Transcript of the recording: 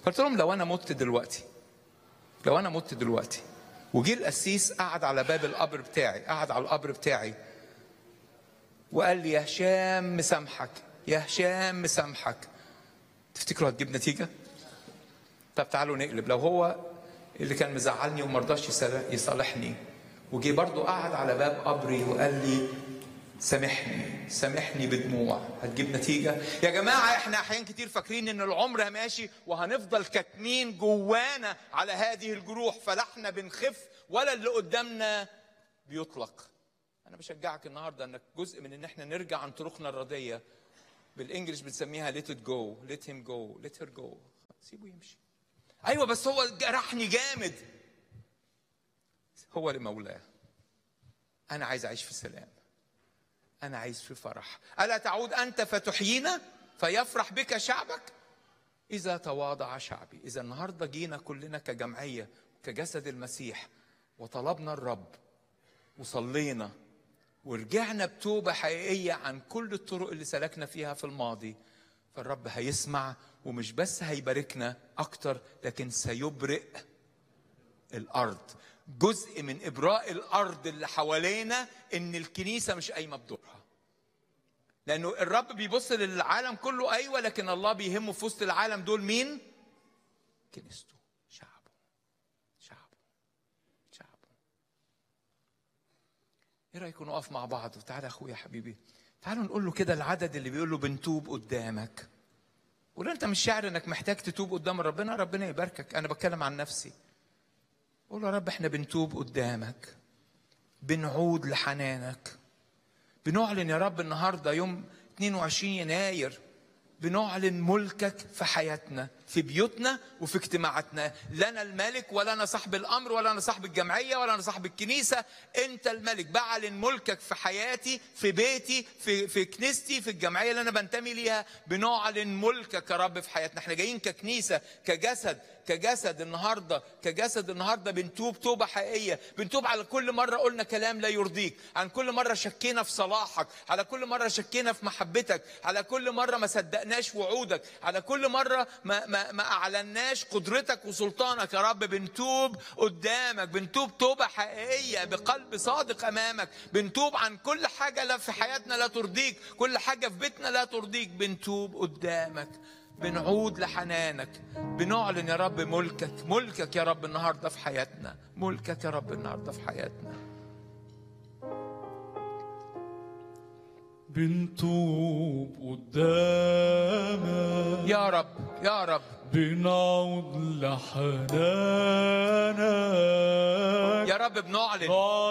قلت لهم لو انا مت دلوقتي لو انا مت دلوقتي وجي القسيس قعد على باب القبر بتاعي قعد على القبر بتاعي وقال لي يا هشام مسامحك يا هشام مسامحك تفتكروا هتجيب نتيجه طب تعالوا نقلب لو هو اللي كان مزعلني وما رضاش يصالح- يصالحني وجي برضه قعد على باب قبري وقال لي سامحني سامحني بدموع هتجيب نتيجة يا جماعة احنا احيان كتير فاكرين ان العمر ماشي وهنفضل كاتمين جوانا على هذه الجروح فلا احنا بنخف ولا اللي قدامنا بيطلق انا بشجعك النهاردة انك جزء من ان احنا نرجع عن طرقنا الردية بالانجلش بنسميها let it go let him go let her go سيبه يمشي ايوه بس هو جرحني جامد هو لمولاه انا عايز اعيش في سلام انا عايز في فرح الا تعود انت فتحيينا فيفرح بك شعبك اذا تواضع شعبي اذا النهارده جينا كلنا كجمعيه كجسد المسيح وطلبنا الرب وصلينا ورجعنا بتوبه حقيقيه عن كل الطرق اللي سلكنا فيها في الماضي فالرب هيسمع ومش بس هيباركنا اكتر لكن سيبرئ الارض جزء من ابراء الارض اللي حوالينا ان الكنيسه مش قايمه بدورها لانه الرب بيبص للعالم كله ايوه لكن الله بيهمه في وسط العالم دول مين كنيسته شعبه شعبه شعبه ايه رايكم نقف مع بعض وتعالى يا اخويا حبيبي تعالوا نقول له كده العدد اللي بيقول له بنتوب قدامك قول له انت مش شاعر انك محتاج تتوب قدام ربنا ربنا يباركك انا بتكلم عن نفسي قول له يا رب احنا بنتوب قدامك بنعود لحنانك بنعلن يا رب النهارده يوم 22 يناير بنعلن ملكك في حياتنا في بيوتنا وفي اجتماعاتنا لنا الملك ولا انا صاحب الامر ولا انا صاحب الجمعيه ولا انا صاحب الكنيسه انت الملك بعلن ملكك في حياتي في بيتي في في كنيستي في الجمعيه اللي انا بنتمي ليها بنعلن ملكك يا رب في حياتنا احنا جايين ككنيسه كجسد كجسد النهارده كجسد النهارده بنتوب توبه حقيقيه بنتوب على كل مره قلنا كلام لا يرضيك عن كل مره شكينا في صلاحك على كل مره شكينا في محبتك على كل مره ما صدقناش وعودك على كل مره ما ما ما اعلناش قدرتك وسلطانك يا رب بنتوب قدامك بنتوب توبه حقيقيه بقلب صادق امامك بنتوب عن كل حاجه لا في حياتنا لا ترضيك كل حاجه في بيتنا لا ترضيك بنتوب قدامك بنعود لحنانك بنعلن يا رب ملكك ملكك يا رب النهارده في حياتنا ملكك يا رب النهارده في حياتنا بنتوب قدامك يا رب يا رب بنعود لحنانك يا رب بنعلن